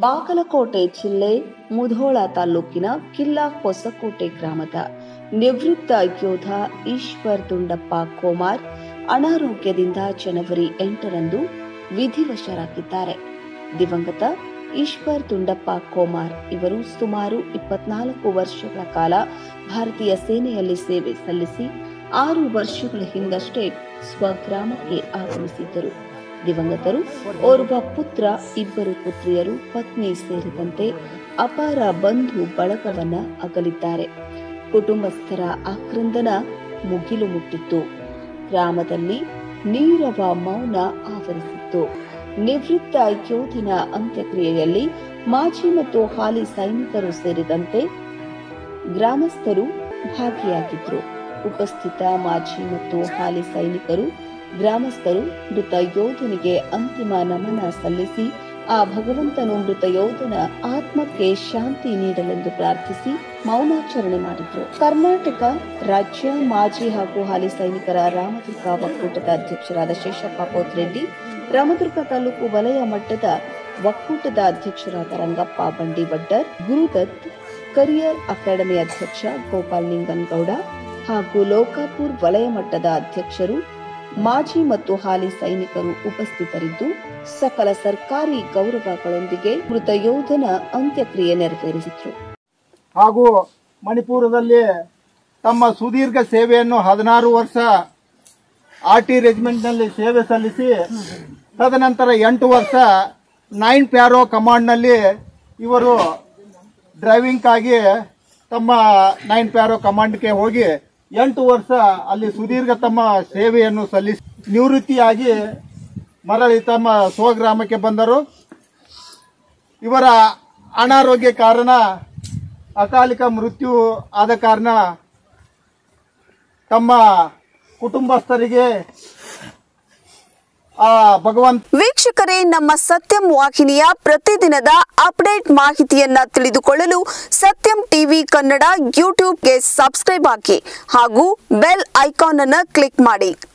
ಬಾಗಲಕೋಟೆ ಜಿಲ್ಲೆ ಮುಧೋಳ ತಾಲೂಕಿನ ಕಿಲ್ಲಾ ಹೊಸಕೋಟೆ ಗ್ರಾಮದ ನಿವೃತ್ತ ಯೋಧ ಈಶ್ವರ್ ದುಂಡಪ್ಪ ಕೋಮಾರ್ ಅನಾರೋಗ್ಯದಿಂದ ಜನವರಿ ಎಂಟರಂದು ವಿಧಿವಶರಾಗಿದ್ದಾರೆ ದಿವಂಗತ ಈಶ್ವರ್ ದುಂಡಪ್ಪ ಕೋಮಾರ್ ಇವರು ಸುಮಾರು ಇಪ್ಪತ್ನಾಲ್ಕು ವರ್ಷಗಳ ಕಾಲ ಭಾರತೀಯ ಸೇನೆಯಲ್ಲಿ ಸೇವೆ ಸಲ್ಲಿಸಿ ಆರು ವರ್ಷಗಳ ಹಿಂದಷ್ಟೇ ಸ್ವಗ್ರಾಮಕ್ಕೆ ಆಗಮಿಸಿದ್ದರು ದಿವಂಗತರು ಓರ್ವ ಪುತ್ರ ಇಬ್ಬರು ಪುತ್ರಿಯರು ಪತ್ನಿ ಸೇರಿದಂತೆ ಅಪಾರ ಬಂಧು ಬಳಗವನ್ನ ಅಗಲಿದ್ದಾರೆ ಕುಟುಂಬಸ್ಥರ ಆಕ್ರಂದನ ಮುಗಿಲು ಮುಟ್ಟಿತ್ತು ಗ್ರಾಮದಲ್ಲಿ ನೀರವ ಮೌನ ಆವರಿಸಿತ್ತು ನಿವೃತ್ತ ಯೋಧನ ಅಂತ್ಯಕ್ರಿಯೆಯಲ್ಲಿ ಮಾಜಿ ಮತ್ತು ಹಾಲಿ ಸೈನಿಕರು ಸೇರಿದಂತೆ ಗ್ರಾಮಸ್ಥರು ಭಾಗಿಯಾಗಿದ್ರು ಉಪಸ್ಥಿತ ಮಾಜಿ ಮತ್ತು ಹಾಲಿ ಸೈನಿಕರು ಗ್ರಾಮಸ್ಥರು ಮೃತ ಯೋಧನಿಗೆ ಅಂತಿಮ ನಮನ ಸಲ್ಲಿಸಿ ಆ ಭಗವಂತನು ಮೃತ ಯೋಧನ ಆತ್ಮಕ್ಕೆ ಶಾಂತಿ ನೀಡಲೆಂದು ಪ್ರಾರ್ಥಿಸಿ ಮೌನಾಚರಣೆ ಮಾಡಿದ್ರು ಕರ್ನಾಟಕ ರಾಜ್ಯ ಮಾಜಿ ಹಾಗೂ ಹಾಲಿ ಸೈನಿಕರ ರಾಮದುರ್ಗ ಒಕ್ಕೂಟದ ಅಧ್ಯಕ್ಷರಾದ ಶೇಷಪ್ಪ ಪೋತ್ರೆಡ್ಡಿ ರಾಮದುರ್ಗ ತಾಲೂಕು ವಲಯ ಮಟ್ಟದ ಒಕ್ಕೂಟದ ಅಧ್ಯಕ್ಷರಾದ ರಂಗಪ್ಪ ಬಂಡಿವಡ್ಡರ್ ಗುರುದತ್ ಕರಿಯರ್ ಅಕಾಡೆಮಿ ಅಧ್ಯಕ್ಷ ಗೋಪಾಲ್ ನಿಂಗನಗೌಡ ಹಾಗೂ ಲೋಕಾಪುರ್ ವಲಯ ಮಟ್ಟದ ಅಧ್ಯಕ್ಷರು ಮಾಜಿ ಮತ್ತು ಹಾಲಿ ಸೈನಿಕರು ಉಪಸ್ಥಿತರಿದ್ದು ಸಕಲ ಸರ್ಕಾರಿ ಗೌರವಗಳೊಂದಿಗೆ ಮೃತ ಯೋಧನ ಅಂತ್ಯಕ್ರಿಯೆ ನೆರವೇರಿಸಿದ್ರು ಹಾಗೂ ಮಣಿಪುರದಲ್ಲಿ ತಮ್ಮ ಸುದೀರ್ಘ ಸೇವೆಯನ್ನು ಹದಿನಾರು ವರ್ಷ ಆರ್ ಟಿ ರೆಜಿಮೆಂಟ್ನಲ್ಲಿ ಸೇವೆ ಸಲ್ಲಿಸಿ ತದನಂತರ ಎಂಟು ವರ್ಷ ನೈನ್ ಪ್ಯಾರೋ ಕಮಾಂಡ್ನಲ್ಲಿ ಇವರು ಡ್ರೈವಿಂಗ್ಗಾಗಿ ತಮ್ಮ ನೈನ್ ಪ್ಯಾರೋ ಕಮಾಂಡ್ಗೆ ಹೋಗಿ ಎಂಟು ವರ್ಷ ಅಲ್ಲಿ ಸುದೀರ್ಘ ತಮ್ಮ ಸೇವೆಯನ್ನು ಸಲ್ಲಿಸಿ ನಿವೃತ್ತಿಯಾಗಿ ಮರಳಿ ತಮ್ಮ ಸ್ವಗ್ರಾಮಕ್ಕೆ ಬಂದರು ಇವರ ಅನಾರೋಗ್ಯ ಕಾರಣ ಅಕಾಲಿಕ ಮೃತ್ಯು ಆದ ಕಾರಣ ತಮ್ಮ ಕುಟುಂಬಸ್ಥರಿಗೆ ಆ ಭಗವಂತ ವೀಕ್ಷಕರೇ ನಮ್ಮ ಸತ್ಯಂ ವಾಹಿನಿಯ ಪ್ರತಿದಿನದ ಅಪ್ಡೇಟ್ ಮಾಹಿತಿಯನ್ನ ತಿಳಿದುಕೊಳ್ಳಲು ಸತ್ಯಂ ಟಿವಿ ಕನ್ನಡ ಯೂಟ್ಯೂಬ್ಗೆ ಸಬ್ಸ್ಕ್ರೈಬ್ ಹಾಕಿ ಹಾಗೂ ಬೆಲ್ ಐಕಾನ್ ಅನ್ನು ಕ್ಲಿಕ್ ಮಾಡಿ